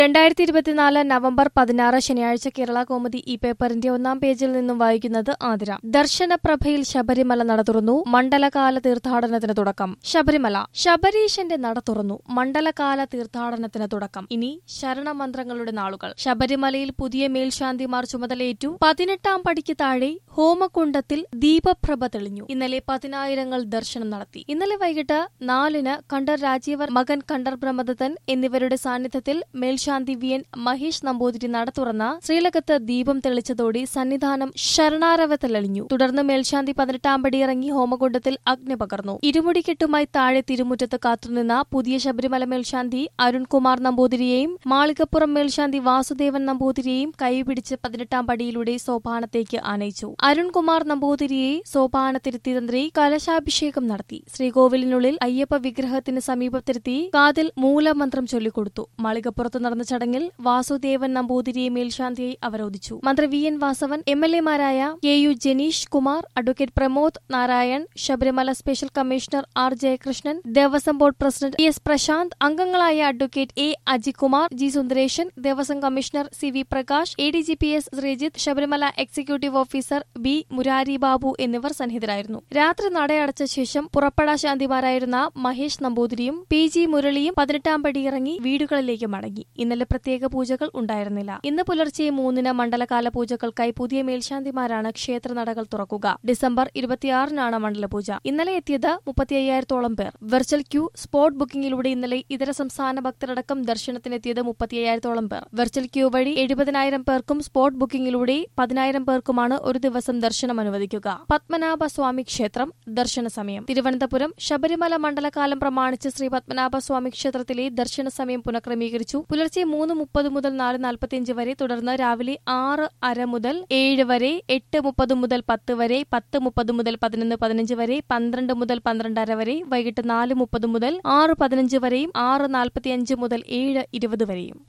രണ്ടായിരത്തി ഇരുപത്തിനാല് നവംബർ പതിനാറ് ശനിയാഴ്ച കേരള കോമഡി ഈ പേപ്പറിന്റെ ഒന്നാം പേജിൽ നിന്നും വായിക്കുന്നത് ആതിര ദർശനപ്രഭയിൽ ശബരിമല നട തുറന്നു മണ്ഡലകാല തീർത്ഥാടനത്തിന് തുടക്കം ശബരിമല ശബരീശന്റെ നട തുറന്നു മണ്ഡലകാല തീർത്ഥാടനത്തിന് തുടക്കം ഇനി ശരണമന്ത്രങ്ങളുടെ നാളുകൾ ശബരിമലയിൽ പുതിയ മേൽശാന്തിമാർ ചുമതലയേറ്റു പതിനെട്ടാം പടിക്ക് താഴെ ഹോമകുണ്ടത്തിൽ ദീപപ്രഭ തെളിഞ്ഞു ഇന്നലെ പതിനായിരങ്ങൾ ദർശനം നടത്തി ഇന്നലെ വൈകിട്ട് നാലിന് കണ്ടർ രാജീവർ മകൻ കണ്ടർ ബ്രഹ്മദത്തൻ എന്നിവരുടെ സാന്നിധ്യത്തിൽ മേൽശാന്തി വി എൻ മഹേഷ് നമ്പൂതിരി നട തുറന്ന ശ്രീലകത്ത് ദീപം തെളിച്ചതോടെ സന്നിധാനം ശരണാരവത്തിലളിഞ്ഞു തുടർന്ന് മേൽശാന്തി പതിനെട്ടാം പടി ഇറങ്ങി ഹോമകുണ്ടത്തിൽ അഗ്നി പകർന്നു ഇരുമുടിക്കെട്ടുമായി താഴെ തിരുമുറ്റത്ത് കാത്തുനിന്ന പുതിയ ശബരിമല മേൽശാന്തി അരുൺകുമാർ നമ്പൂതിരിയെയും മാളികപ്പുറം മേൽശാന്തി വാസുദേവൻ നമ്പൂതിരിയെയും കൈപിടിച്ച് പതിനെട്ടാം പടിയിലൂടെ സോപാനത്തേക്ക് ആനയിച്ചു അരുൺകുമാർ നമ്പൂതിരിയെ സോപാനത്തിരുത്തി തന്ത്രി കലശാഭിഷേകം നടത്തി ശ്രീകോവിലിനുള്ളിൽ അയ്യപ്പ വിഗ്രഹത്തിന് സമീപത്തിരുത്തി കാതിൽ മൂലമന്ത്രം ചൊല്ലിക്കൊടുത്തു മാളികപ്പുറത്ത് നടന്ന ചടങ്ങിൽ വാസുദേവൻ നമ്പൂതിരിയെ മേൽശാന്തിയായി അവരോധിച്ചു മന്ത്രി V N Vasavan M L എമാരായ K U Janeesh Kumar advocate Pramod Narayan Sabarimala special commissioner R Jayakrishnan Devaswom board president T S Prashanth അംഗങ്ങളായ advocate A Ajikumar G Sundaresan Devaswom commissioner C V Prakash A D G P S Sreejith Sabarimala executive officer B Murari Babu എന്നിവർ സന്നിഹിതരായിരുന്നു രാത്രി നടയടച്ച ശേഷം പുറപ്പെടാ ശാന്തിമാരായിരുന്ന മഹേഷ് നമ്പൂതിരിയും പി ജി മുരളിയും പതിനെട്ടാം പടി ഇറങ്ങി വീടുകളിലേക്ക് മടങ്ങി ഇന്നലെ പ്രത്യേക പൂജകൾ ഉണ്ടായിരുന്നില്ല ഇന്ന് പുലർച്ചെ മൂന്നിന് മണ്ഡലകാല പൂജകൾക്കായി പുതിയ മേൽശാന്തിമാരാണ് ക്ഷേത്ര നടകൾ തുറക്കുക ഡിസംബർ ഇരുപത്തിയാറിനാണ് മണ്ഡലപൂജ ഇന്നലെ എത്തിയത് മുപ്പത്തി അയ്യായിരത്തോളം പേർ വെർച്വൽ ക്യൂ സ്പോട്ട് ബുക്കിംഗിലൂടെ ഇന്നലെ ഇതര സംസ്ഥാന ഭക്തരടക്കം ദർശനത്തിനെത്തിയത് മുപ്പത്തി അയ്യായിരത്തോളം പേർ വെർച്വൽ ക്യൂ വഴി എഴുപതിനായിരം പേർക്കും സ്പോട്ട് ബുക്കിംഗിലൂടെ പതിനായിരം പേർക്കുമാണ് ഒരു ദിവസം ദർശനം അനുവദിക്കുക പത്മനാഭ സ്വാമി ക്ഷേത്രം ദർശന സമയം തിരുവനന്തപുരം ശബരിമല മണ്ഡലകാലം പ്രമാണിച്ച് ശ്രീ പത്മനാഭ സ്വാമി ക്ഷേത്രത്തിലെ ദർശന സമയം പുനഃക്രമീകരിച്ചു പുലർച്ചെ മൂന്ന് മുപ്പത് മുതൽ നാല് നാൽപ്പത്തിയഞ്ച് വരെ തുടർന്ന് രാവിലെ ആറ് അര മുതൽ ഏഴ് വരെ എട്ട് മുപ്പത് മുതൽ പത്ത് വരെ പത്ത് മുപ്പത് മുതൽ പതിനൊന്ന് പതിനഞ്ച് വരെ പന്ത്രണ്ട് മുതൽ പന്ത്രണ്ടര വരെ വൈകിട്ട് നാല് മുപ്പത് മുതൽ ആറ് പതിനഞ്ച് വരെയും ആറ് നാൽപ്പത്തിയഞ്ച് മുതൽ ഏഴ് ഇരുപത് വരെയും